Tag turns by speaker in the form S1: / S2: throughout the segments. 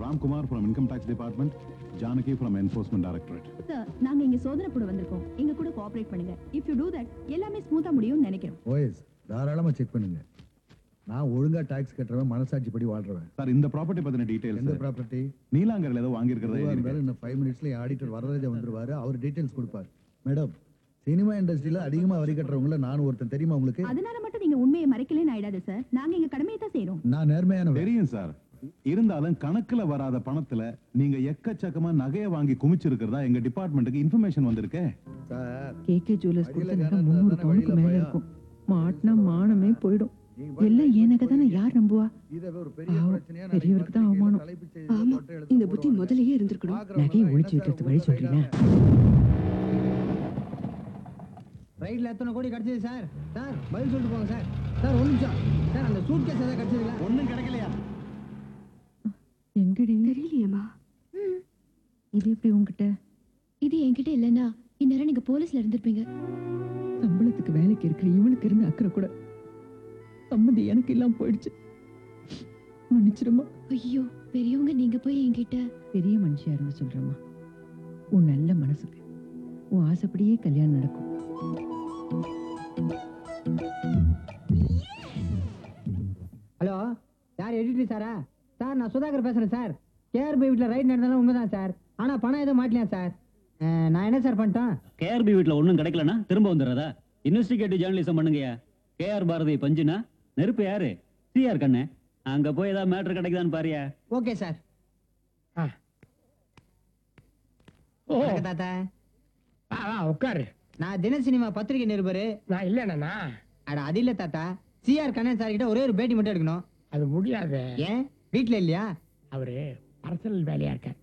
S1: Ramkumar from income tax department Janaki from enforcement directorate
S2: sir நாங்க இங்க சோதனை போட வந்திருக்கோம் எங்க கூட கோஆபரேட் பண்ணுங்க இஃப் யூ டூ தட் எல்லாமே ஸ்மூத்தா முடியும்னு நினைக்கிறோம்
S3: ஓஎஸ் தாராளமா செக் பண்ணுங்க நான் ஒழுங்கா டாக்ஸ் கட்டுறவன் மனசாட்சி படி வாழ்றவன்
S1: சார் இந்த ப்ராப்பர்ட்டி பத்தின
S3: எந்த
S1: டீடைல்ஸ்
S3: ப்ராப்பர்ட்டி
S1: நீலாங்கரில் ஏதோ வாங்கியிருக்கிறதா எழுதியிருக்கு.
S3: இன்னும் ஃபைவ் மினிட்ஸ்ல ஆடிட்டர் வரதே வந்துருவாரு அவர் டீடைல்ஸ் கொடுப்பார் மேடம் சினிமா இண்டஸ்ட்ரியில அதிகமா வரி கட்டுறவங்கள நான் ஒருத்தன் தெரியுமா உங்களுக்கு
S2: அதனால மட்டும் நீங்க உண்மையை மறைக்கலன்னு ஆயிடாது சார் நாங்க எங்க கடமையை தான் செய்றோம்
S3: நான் நேர்மையானவன்
S1: தெரியும் சார் இருந்தாலும் கணக்குல வராத பணத்துல நீங்க எக்கச்சக்கமா நகையை வாங்கி குமிச்சிருக்கிறதா எங்க டிபார்ட்மெண்ட்டுக்கு இன்ஃபர்மேஷன் வந்திருக்கே
S3: சார்
S4: கேகே ஜுவல்லர்ஸ்
S3: அடியில
S4: கொடுத்த நகை
S3: கணக்கு
S4: முந்நூறு
S3: தானே
S4: பவுனுக்கு
S3: வழியில
S4: மேல
S3: பயம்.
S4: இருக்கும் மாட்டினா மானமே போயிடும்
S3: நீங்க
S4: எல்லாம் என் நகை தானே யார் நம்புவா
S3: இதை ஒரு பெரிய
S4: பாவம்,
S3: பிரச்சனையா நாளைக்கு
S4: பெரியவருக்கு தான்
S3: பத்திரிக்கையில
S4: அவமானம்.
S3: தலைப்புச் செய்தியில
S5: ஆமா
S3: போட்டு எடுத்து
S5: இந்த புத்தி
S3: போடுவாங்க.
S5: முதல்லயே இருந்திருக்கணும்
S3: பார்க்கறவங்க
S4: நகையை
S3: என்ன
S4: ஒழிச்சு
S3: சார்
S4: வைக்கிறதுக்கு
S3: உங்க
S4: வழி சொல்றீங்களா
S6: ரைட்ல எத்தனை கோடி கிடைச்சது சார் சார் பதில் சொல்லிட்டு போங்க சார் சார் ஒரு நிமிஷம் சார் அந்த சூட் கேஸ் ஏதாவது கிடைச்சதுங்களா
S1: ஒண்ணும் கிடைக்கலையா
S4: எங்கடி
S5: தெரியலையேம்மா
S4: இது எப்படி உன்கிட்ட
S7: இது என்கிட்ட இல்லைன்னா இந்நேரம் நீங்க போலீஸ்ல இருந்திருப்பீங்க
S4: சம்பளத்துக்கு வேலைக்கு இருக்கிற இவனுக்கு இருந்த அக்கறை கூட சம்மதி எனக்கு இல்லாம போயிடுச்சு மன்னிச்சிருமா
S7: ஐயோ பெரியவங்க நீங்க போய் என்கிட்ட
S4: பெரிய மனுஷியா இருந்து சொல்றேம்மா உன் நல்ல மனசுக்கு உன் ஆசைப்படியே கல்யாணம் நடக்கும்
S6: ஹலோ யார் எடிட்டர் சாரா சார் நான் சுதாகர் பேசுறேன் சார் கேஆர்பி வீட்டில் ரைட் நடந்தாலும் உண்மைதான் சார் ஆனா பணம் எதுவும் மாட்டலையா சார் அஹ், நான் என்ன சார் பண்ணிட்டேன்
S8: கேஆர்பி வீட்ல ஒண்ணும் கிடைக்கலனா திரும்ப வந்துடுறதா இன்வெஸ்டிகேட்டிவ் ஜேர்னலிசம் பண்ணுங்கய்யா கேஆர் பாரதி பஞ்சுனா நெருப்பு யாரு சிஆர் கண்ணு அங்க போய் ஏதாவது மேட்டர் கிடைக்குதான்னு பாரியா
S6: ஓகே சார்
S9: ஓ
S6: வணக்கம் தாத்தா
S9: வா வா உட்காரு
S6: நான் தின சினிமா பத்திரிகை நிருபர்
S9: நான் இல்லைண்ணா
S6: அட அது இல்ல தாத்தா சிஆர் கண்ணன் சார் கிட்ட ஒரே ஒரு பேட்டி மட்டும் எடுக்கணும்
S9: அது முடியாது
S6: ஏன் வீட்ல இல்லையா
S9: அவரு பர்சனல் வேலையா இருக்கார்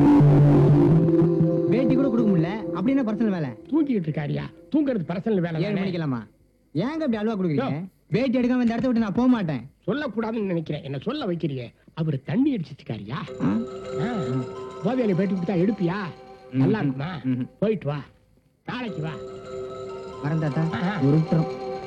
S6: பேட்டி கூட கொடுக்க முடியல அப்படின்னா பர்சனல் வேலை
S9: தூங்கிட்டு இருக்காரியா தூங்குறது பர்சனல் வேலை
S6: ஏழு
S9: தானே?
S6: மணிக்கலாமா ஏங்க அப்படி அல்வா கொடுக்குறீங்க பேட்டி எடுக்காம இந்த இடத்த விட்டு நான் போக மாட்டேன்
S9: சொல்லக்கூடாதுன்னு நினைக்கிறேன் என்ன சொல்ல வைக்கிறீங்க அவரு தண்ணி அடிச்சிட்டு இருக்காரியா கோவியால பேட்டி கொடுத்தா எடுப்பியா நல்லா இருக்குமா
S6: ம்ஹும்.
S9: போயிட்டு வா நாளைக்கு வா
S6: வரேன் தாத்தா
S9: ஆஹா.
S6: ஒரு நிமிஷம்.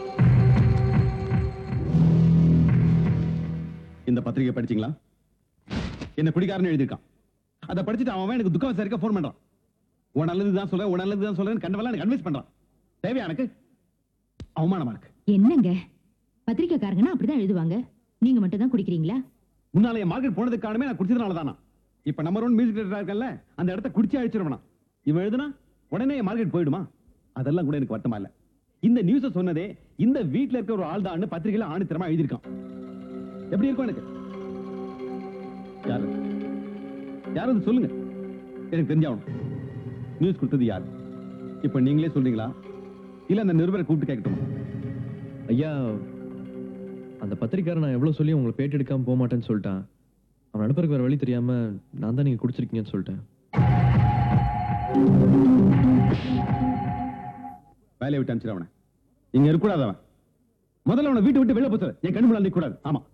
S1: இந்த பத்திரிகை படிச்சீங்களா என்ன பிடிக்காரன்னு எழுதியிருக்கான் அதை படிச்சுட்டு அவன் எனக்கு துக்கம் விசாரிக்க ஃபோன் பண்றான் உன் நல்லது தான் சொல்றேன் உன் நல்லது தான் சொல்றேன் கண்டவெல்லாம் கன்வின்ஸ் பண்றான் தேவையா எனக்கு அவமானமா இருக்கு
S2: என்னங்க பத்திரிக்கைக்காரங்கன்னா அப்படிதான் எழுதுவாங்க நீங்க மட்டும் தான் குடிக்கிறீங்களா
S1: முன்னால என் மார்க்கெட் போனதுக்கு காரணமே நான் குடிச்சதுனால தானா இப்ப நம்பர் ஒன் மியூசிக் டேரக்டரா இருக்கல அந்த இடத்த குடிச்சு அழிச்சிருவனா இவன் எழுதுனா உடனே என் மார்க்கெட் போயிடுமா அதெல்லாம் கூட எனக்கு வருத்தமா இல்ல இந்த நியூஸ சொன்னதே இந்த வீட்ல இருக்க ஒரு ஆள் தான் பத்திரிகையில ஆணித்தரமா எழுதியிருக்கான் எப்படி இருக்கும் எனக்கு யாரு யாரு அது சொல்லுங்க எனக்கு தெரிஞ்சாகணும் நியூஸ் கொடுத்தது யாரு இப்ப நீங்களே சொல்றீங்களா இல்ல அந்த நிருபரை கூப்பிட்டு கேட்கட்டுமா
S10: ஐயா அந்த பத்திரிக்காரன் நான் எவ்வளவு சொல்லி உங்களை பேட்டி எடுக்காம போக மாட்டேன்னு சொல்லிட்டான் அவன் அனுப்புறதுக்கு வேற வழி தெரியாம நான் தான் நீங்க குடிச்சிருக்கீங்கன்னு சொல்லிட்டேன்
S1: வேலையை விட்டு அனுப்பிச்சிட அவனை இங்க இருக்கக்கூடாது அவன் முதல்ல அவனை வீட்டு விட்டு வெளில போச்சு என் கண்ணு முன்னாடி நிக்க கூடாது ஆமா